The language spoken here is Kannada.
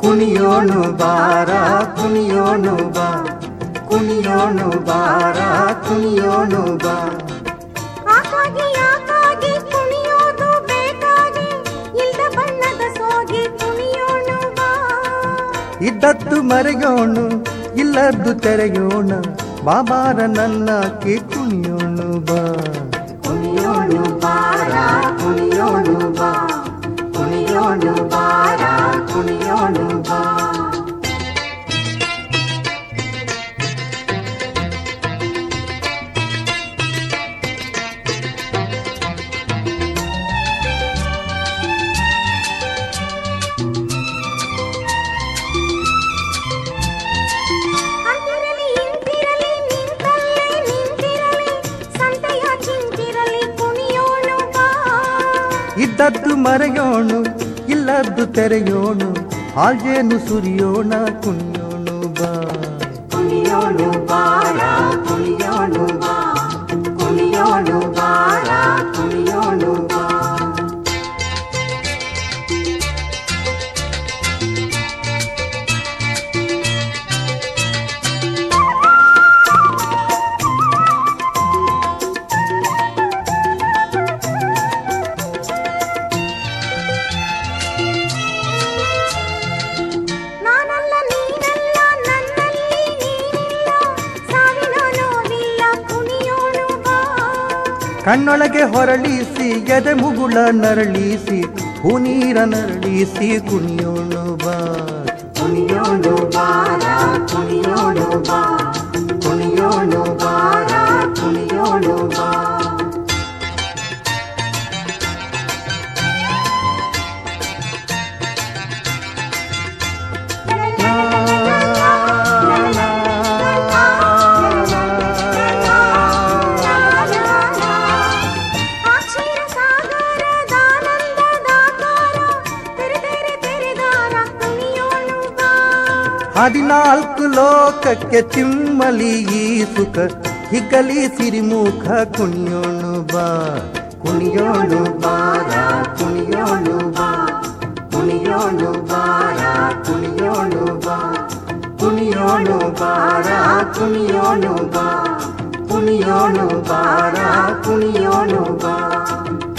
ಕುಣಿಯೋಣು ಬಾರ ಕುಣಿಯೋಣು ಬಾ ಕುಣಿಯೋಣು ಬಾರ ಕುಣಿಯೋಣು ಬಾ ಆಕಾಗಿ ಯಾಕಾಗಿ ಕುಣಿಯೋದು ಬೇಕಾಗಿ ಇಲ್ದ ಬಣ್ಣದ ಸೋಗಿ ಕುಣಿಯೋಣ ಬಾ ಇದ್ದದ್ದು ಮರೆಯೋಣು ಇಲ್ಲದ್ದು ತೆರೆಯೋಣ ಬಾಬಾರ ನನ್ನ ಕೇ ಕುಣಿಯೋಣು ಬಾ ಕುಣಿಯೋಣು ಬಾರ ಕುಣಿಯೋಣು ಬಾ ಕುಣಿಯೋಣು ಬಾರ ಕುಣಿಯೋಣು ಬಾ ಅಂತಿರಲಿ ಇಂತಿರಲಿ ನಿಂತಲ್ಲೇ ನಿಂತಿರಲಿ ಸಂತೆಯ ಚಿಂತಿರಲಿ ಕುಣಿಯೋಣ ಬಾ ಇದ್ದದ್ದು ಮರೆಯೋಣು ಇಲ್ಲದ್ದು ತೆರೆಯೋಣು ಹಾಗೇನು ಸುರಿಯೋಣ ಕುಣಿಯೋಣು ಬಾ ಕುಣಿಯೋಣು ಬಾರ ಕುಣಿಯೋಣು ಬಾ ಕುಣಿಯೋಣು ಬಾರ ಕುಣಿಯೋಣು ಬಾ ನಾನಲ್ಲ ನೀನಲ್ಲ ನನ್ನಲ್ಲಿ ನೀನಿಲ್ಲ ಸಾವಿನ ನೋವಿಲ್ಲ ಕುಣಿಯೋಣ ಬಾ ಕಣ್ಣೊಳಗೆ ಹೊರಳಿಸಿ ಎದೆ ಮುಗುಳ ನರಳಿಸಿ ಹೂನೀರ ನರಳಿಸಿ ಕುಣಿಯೋಣು ಬಾ ಕುಣಿಯೋಣು ಬಾರ ಕುಣಿಯೋಣು ಬಾ ಕುಣಿಯೋಣು ಬಾರ ಕುಣಿಯೋಣು ಬಾ ಅಕ್ಷರ ಸಾಗರದಾನಂದದಾಕಾರ ತೆರೆದರೆ ತೆರೆದಾರ ಕುಣಿಯೋಣ ಬಾ ಹದಿನಾಲ್ಕು ಲೋಕಕ್ಕೆ ಚಿಮ್ಮಲಿ ಈ ಸುಖ ಹಿಗ್ಗಲಿ ಸಿರಿಮುಖ ಕುಣಿಯೋಣು ಬಾ ಕುಣಿಯೋಣು ಬಾರ ಕುಣಿಯೋಣು ಬಾ ಕುಣಿಯೋಣು ಬಾರ ಕುಣಿಯೋಣು ಬಾ ಕುಣಿಯೋಣು ಬಾರ ಕುಣಿಯೋಣು ಬಾ ಕುಣಿಯೋಣು ಬಾರ ಕುಣಿಯೋಣು ಬಾ